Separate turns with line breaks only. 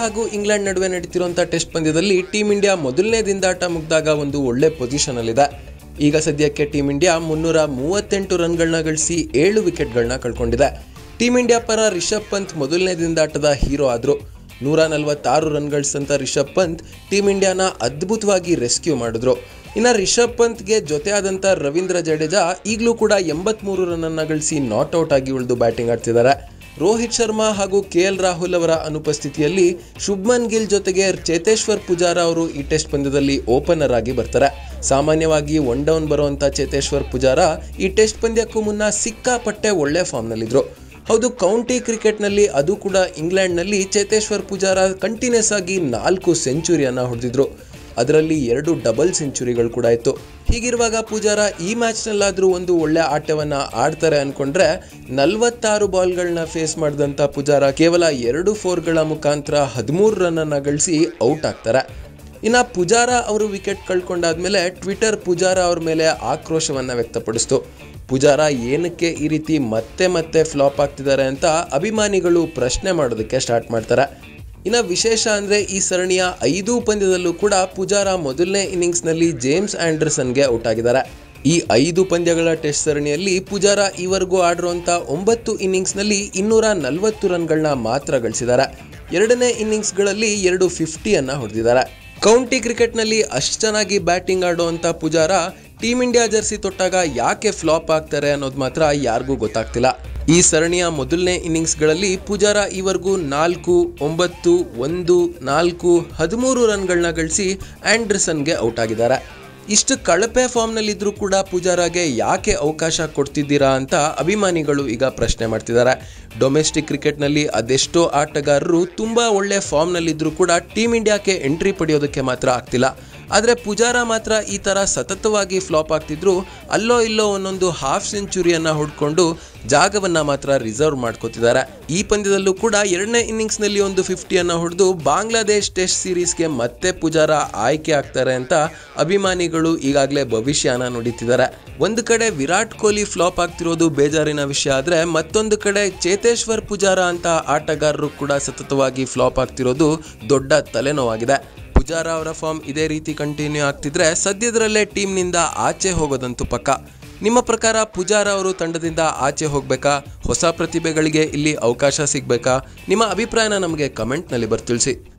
ಹಾಗೂ ಇಂಗ್ಲೆಂಡ್ ನಡುವೆ ನಡೀತಿರುವಂತಹ ಟೆಸ್ಟ್ ಪಂದ್ಯದಲ್ಲಿ ಟೀಂ ಇಂಡಿಯಾ ಮೊದಲನೇ ದಿಂದಾಟ ಮುಗ್ದಾಗ ಒಂದು ಒಳ್ಳೆ ಪೊಸಿಷನ್ ಅಲ್ಲಿದೆ ಈಗ ಸದ್ಯಕ್ಕೆ ಟೀಂ ಇಂಡಿಯಾ ಮುನ್ನೂರ ಮೂವತ್ತೆಂಟು ರನ್ಗಳನ್ನ ಗಳಿಸಿ ಏಳು ವಿಕೆಟ್ಗಳನ್ನ ಕಳ್ಕೊಂಡಿದೆ ಟೀಂ ಇಂಡಿಯಾ ಪರ ರಿಷಬ್ ಪಂತ್ ಮೊದಲನೇ ದಿಂದಾಟದ ಹೀರೋ ಆದ್ರು ನೂರ ನಲವತ್ತಾರು ರನ್ ಗಳಿಸಿದಂಥ ರಿಷಬ್ ಪಂತ್ ಟೀಂ ಇಂಡಿಯಾನ ಅದ್ಭುತವಾಗಿ ರೆಸ್ಕ್ಯೂ ಮಾಡಿದ್ರು ಇನ್ನು ರಿಷಬ್ ಪಂತ್ಗೆ ಜೊತೆಯಾದಂಥ ರವೀಂದ್ರ ಜಡೇಜಾ ಈಗಲೂ ಕೂಡ ಎಂಬತ್ಮೂರು ರನ್ನನ್ನು ಗಳಿಸಿ ನಾಟ್ ಔಟ್ ಆಗಿ ಉಳಿದು ಬ್ಯಾಟಿಂಗ್ ಆಡ್ತಿದ್ದಾರೆ ರೋಹಿತ್ ಶರ್ಮಾ ಹಾಗೂ ಕೆ ಎಲ್ ರಾಹುಲ್ ಅವರ ಅನುಪಸ್ಥಿತಿಯಲ್ಲಿ ಶುಭ್ಮನ್ ಗಿಲ್ ಜೊತೆಗೆ ಚೇತೇಶ್ವರ್ ಪೂಜಾರ ಅವರು ಈ ಟೆಸ್ಟ್ ಪಂದ್ಯದಲ್ಲಿ ಓಪನರ್ ಆಗಿ ಬರ್ತಾರೆ ಸಾಮಾನ್ಯವಾಗಿ ಒನ್ ಡೌನ್ ಬರುವಂಥ ಚೇತೇಶ್ವರ್ ಪೂಜಾರ ಈ ಟೆಸ್ಟ್ ಪಂದ್ಯಕ್ಕೂ ಮುನ್ನ ಸಿಕ್ಕಾಪಟ್ಟೆ ಒಳ್ಳೆ ಫಾರ್ಮ್ನಲ್ಲಿದ್ದರು ಹೌದು ಕೌಂಟಿ ಕ್ರಿಕೆಟ್ನಲ್ಲಿ ಅದು ಕೂಡ ಇಂಗ್ಲೆಂಡ್ನಲ್ಲಿ ಚೇತೇಶ್ವರ್ ಪೂಜಾರ ಕಂಟಿನ್ಯೂಸ್ ಆಗಿ ನಾಲ್ಕು ಸೆಂಚುರಿಯನ್ನು ಹೊಡೆದಿದ್ರು ಅದರಲ್ಲಿ ಎರಡು ಡಬಲ್ ಸೆಂಚುರಿಗಳು ಕೂಡ ಇತ್ತು ಹೀಗಿರುವಾಗ ಪೂಜಾರ ಈ ಮ್ಯಾಚ್ನಲ್ಲಾದರೂ ಒಂದು ಒಳ್ಳೆ ಆಟವನ್ನು ಆಡ್ತಾರೆ ಅಂದ್ಕೊಂಡ್ರೆ ನಲವತ್ತಾರು ಬಾಲ್ಗಳನ್ನ ಫೇಸ್ ಮಾಡಿದಂಥ ಪೂಜಾರ ಕೇವಲ ಎರಡು ಫೋರ್ಗಳ ಮುಖಾಂತರ ಹದಿಮೂರು ರನ್ನನ್ನು ಗಳಿಸಿ ಔಟ್ ಆಗ್ತಾರೆ ಇನ್ನು ಪೂಜಾರ ಅವರು ವಿಕೆಟ್ ಕಳ್ಕೊಂಡಾದ್ಮೇಲೆ ಟ್ವಿಟರ್ ಪೂಜಾರ ಅವ್ರ ಮೇಲೆ ಆಕ್ರೋಶವನ್ನು ವ್ಯಕ್ತಪಡಿಸ್ತು ಪೂಜಾರ ಏನಕ್ಕೆ ಈ ರೀತಿ ಮತ್ತೆ ಮತ್ತೆ ಫ್ಲಾಪ್ ಆಗ್ತಿದ್ದಾರೆ ಅಂತ ಅಭಿಮಾನಿಗಳು ಪ್ರಶ್ನೆ ಮಾಡೋದಕ್ಕೆ ಸ್ಟಾರ್ಟ್ ಮಾಡ್ತಾರೆ ಇನ್ನು ವಿಶೇಷ ಅಂದರೆ ಈ ಸರಣಿಯ ಐದು ಪಂದ್ಯದಲ್ಲೂ ಕೂಡ ಪೂಜಾರ ಮೊದಲನೇ ಇನ್ನಿಂಗ್ಸ್ನಲ್ಲಿ ಜೇಮ್ಸ್ ಆಂಡರ್ಸನ್ಗೆ ಔಟ್ ಆಗಿದ್ದಾರೆ ಈ ಐದು ಪಂದ್ಯಗಳ ಟೆಸ್ಟ್ ಸರಣಿಯಲ್ಲಿ ಪೂಜಾರ ಈವರೆಗೂ ಆಡಿರುವಂಥ ಒಂಬತ್ತು ಇನ್ನಿಂಗ್ಸ್ನಲ್ಲಿ ಇನ್ನೂರ ನಲವತ್ತು ರನ್ಗಳನ್ನ ಮಾತ್ರ ಗಳಿಸಿದ್ದಾರೆ ಎರಡನೇ ಇನ್ನಿಂಗ್ಸ್ಗಳಲ್ಲಿ ಎರಡು ಫಿಫ್ಟಿಯನ್ನು ಹೊಡೆದಿದ್ದಾರೆ ಕೌಂಟಿ ಕ್ರಿಕೆಟ್ನಲ್ಲಿ ಅಷ್ಟು ಚೆನ್ನಾಗಿ ಬ್ಯಾಟಿಂಗ್ ಆಡುವಂಥ ಪೂಜಾರ ಟೀಮ್ ಇಂಡಿಯಾ ಜರ್ಸಿ ತೊಟ್ಟಾಗ ಯಾಕೆ ಫ್ಲಾಪ್ ಆಗ್ತಾರೆ ಅನ್ನೋದು ಮಾತ್ರ ಯಾರಿಗೂ ಗೊತ್ತಾಗ್ತಿಲ್ಲ ಈ ಸರಣಿಯ ಮೊದಲನೇ ಇನ್ನಿಂಗ್ಸ್ಗಳಲ್ಲಿ ಪೂಜಾರ ಈವರೆಗೂ ನಾಲ್ಕು ಒಂಬತ್ತು ಒಂದು ನಾಲ್ಕು ಹದಿಮೂರು ರನ್ಗಳನ್ನ ಗಳಿಸಿ ಆಂಡರ್ಸನ್ಗೆ ಔಟ್ ಆಗಿದ್ದಾರೆ ಇಷ್ಟು ಕಳಪೆ ಫಾರ್ಮ್ನಲ್ಲಿದ್ದರೂ ಕೂಡ ಪೂಜಾರಾಗೆ ಯಾಕೆ ಅವಕಾಶ ಕೊಡ್ತಿದ್ದೀರಾ ಅಂತ ಅಭಿಮಾನಿಗಳು ಈಗ ಪ್ರಶ್ನೆ ಮಾಡ್ತಿದ್ದಾರೆ ಡೊಮೆಸ್ಟಿಕ್ ಕ್ರಿಕೆಟ್ನಲ್ಲಿ ಅದೆಷ್ಟೋ ಆಟಗಾರರು ತುಂಬ ಒಳ್ಳೆ ಫಾರ್ಮ್ನಲ್ಲಿದ್ದರೂ ಕೂಡ ಟೀಮ್ ಇಂಡಿಯಾಕ್ಕೆ ಎಂಟ್ರಿ ಪಡೆಯೋದಕ್ಕೆ ಮಾತ್ರ ಆಗ್ತಿಲ್ಲ ಆದರೆ ಪೂಜಾರ ಮಾತ್ರ ಈ ಥರ ಸತತವಾಗಿ ಫ್ಲಾಪ್ ಆಗ್ತಿದ್ರು ಅಲ್ಲೋ ಇಲ್ಲೋ ಒಂದೊಂದು ಹಾಫ್ ಸೆಂಚುರಿಯನ್ನು ಹೊಡ್ಕೊಂಡು ಜಾಗವನ್ನು ಮಾತ್ರ ರಿಸರ್ವ್ ಮಾಡ್ಕೋತಿದ್ದಾರೆ ಈ ಪಂದ್ಯದಲ್ಲೂ ಕೂಡ ಎರಡನೇ ಇನ್ನಿಂಗ್ಸ್ನಲ್ಲಿ ಒಂದು ಫಿಫ್ಟಿಯನ್ನು ಹೊಡೆದು ಬಾಂಗ್ಲಾದೇಶ್ ಟೆಸ್ಟ್ ಸೀರೀಸ್ಗೆ ಮತ್ತೆ ಪೂಜಾರ ಆಯ್ಕೆ ಆಗ್ತಾರೆ ಅಂತ ಅಭಿಮಾನಿಗಳು ಈಗಾಗಲೇ ಭವಿಷ್ಯನ ನುಡಿತಿದ್ದಾರೆ ಒಂದು ಕಡೆ ವಿರಾಟ್ ಕೊಹ್ಲಿ ಫ್ಲಾಪ್ ಆಗ್ತಿರೋದು ಬೇಜಾರಿನ ವಿಷಯ ಆದರೆ ಮತ್ತೊಂದು ಕಡೆ ಚೇತೇಶ್ವರ್ ಪೂಜಾರ ಅಂತ ಆಟಗಾರರು ಕೂಡ ಸತತವಾಗಿ ಫ್ಲಾಪ್ ಆಗ್ತಿರೋದು ದೊಡ್ಡ ತಲೆನೋವಾಗಿದೆ ಪೂಜಾರ ಅವರ ಫಾರ್ಮ್ ಇದೇ ರೀತಿ ಕಂಟಿನ್ಯೂ ಆಗ್ತಿದ್ರೆ ಸದ್ಯದರಲ್ಲೇ ಟೀಮ್ನಿಂದ ಆಚೆ ಹೋಗೋದಂತೂ ಪಕ್ಕ ನಿಮ್ಮ ಪ್ರಕಾರ ಪೂಜಾರ ಅವರು ತಂಡದಿಂದ ಆಚೆ ಹೋಗಬೇಕಾ ಹೊಸ ಪ್ರತಿಭೆಗಳಿಗೆ ಇಲ್ಲಿ ಅವಕಾಶ ಸಿಗಬೇಕಾ ನಿಮ್ಮ ಅಭಿಪ್ರಾಯನ ನಮಗೆ ಕಮೆಂಟ್ನಲ್ಲಿ ಬರ್ತಿಳಿಸಿ